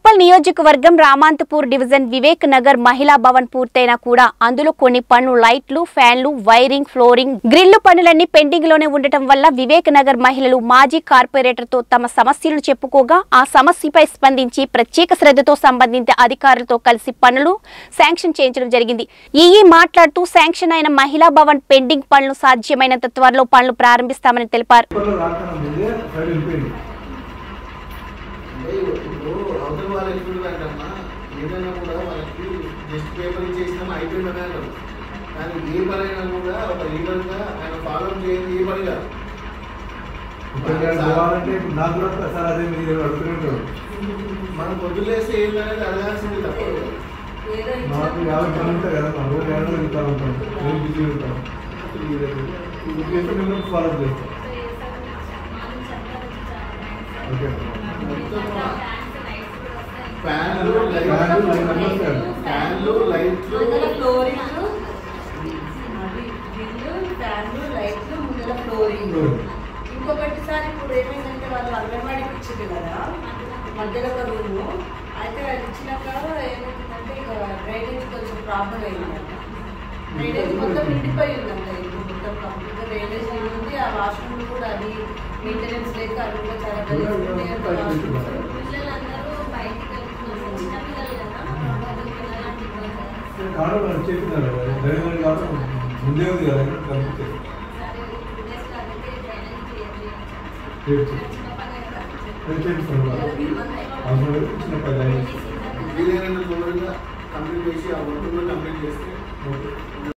ఉప్పల్ నియోజకవర్గం రామాంతపూర్ డివిజన్ వివేక్ నగర్ మహిళా భవన్ పూర్తయినా కూడా అందులో కొన్ని పనులు లైట్లు ఫ్యాన్లు వైరింగ్ ఫ్లోరింగ్ గ్రిల్లు పనులన్నీ పెండింగ్ లోనే ఉండటం వల్ల వివేక్ నగర్ మహిళలు మాజీ కార్పొరేటర్ తో తమ సమస్యలు చెప్పుకోగా ఆ సమస్యపై స్పందించి ప్రత్యేక శ్రద్ధతో సంబంధిత అధికారులతో కలిసి పనులు శాంక్షన్ చేయించడం జరిగింది ఈఈ మాట్లాడుతూ శాంక్షన్ అయిన మహిళా భవన్ పెండింగ్ పనులు సాధ్యమైనంత త్వరలో పనులు ప్రారంభిస్తామని తెలిపారు పేపర్లో రాకుండా ముందే సైడ్ వెళ్ళిపోయింది అంటే ఇప్పుడు అవతల వాళ్ళు ఎట్లుంటారమ్మా ఏదైనా కూడా వాళ్ళకి జస్ట్ పేపర్ ఇచ్చేసినామా అయిపోయిందని అంటారు కానీ ఏ పని అయినా కూడా ఒక లీడర్గా ఆయన ఫాలో చేయండి ఏ పని కాదు ఇక్కడ నేను పోవాలంటే ఇప్పుడు నాకు కూడా సార్ అదే మీరు అడుగుతుంటారు మనం పొద్దులేస్తే ఏంటనేది అడగాల్సింది తప్పదు మాకు యాభై పనులు ఉంటాయి కదా మా రోజు యాభై వెళ్తా ఉంటాం నేను బిజీ ఉంటాం ఇప్పుడు చేస్తే మేము ఫాలో చేస్తాం ఓకే మొత్తం ఫ్యాన్లు ఫ్యాన్లు, లైట్లు లైట్లు, ఫ్యాన్లు లైట్లు ముందర ఫ్లోరింగ్ అది బిల్లు ఫ్యాన్లు లైట్లు ముందర ఫ్లోరింగ్ ఇంకొకటి సార్ ఇప్పుడు ఏమైందంటే వాళ్ళు అంగన్వాడీకి ఇచ్చింది కదా మధ్యలో ఒక రూము అయితే అది ఇచ్చినాక ఏమైందంటే ఇక డ్రైనేజ్ కొంచెం ప్రాబ్లం అయిందంట డ్రైనేజ్ మొత్తం నిండిపోయి ఉందంట ఇప్పుడు మొత్తం కంప్లీట్గా డ్రైనేజ్ నిండి ఉంది ఆ వాష్రూమ్ కూడా అది మెయింటెనెన్స్ లేక అవి కూడా చాలా గలీజ్గా ఉన్నాయి. ఆ washrooms. పిల్లలందరూ బయటికి వెళ్తున్నారు చిన్నపిల్లలు కదా వాళ్ళకి ఎలాంటి ఇబ్బంది లేదు. కావడం మనం చెప్పినారు కదా డ్రైవర్ కావడం ముందే ఉంది కదా కనిపించే సరే టూ డేస్లో అడిగితే డ్రైనేజ్ క్లియర్ చేయాలి చేర్చి చిన్న పని కదా అది చేపిస్తాను అవసరం లేదు చిన్న పని అయ్యింది. వీలైనంత తొందరగా కంప్లీట్ చేసి ఆ వర్క్ కంప్లీట్ చేస్తే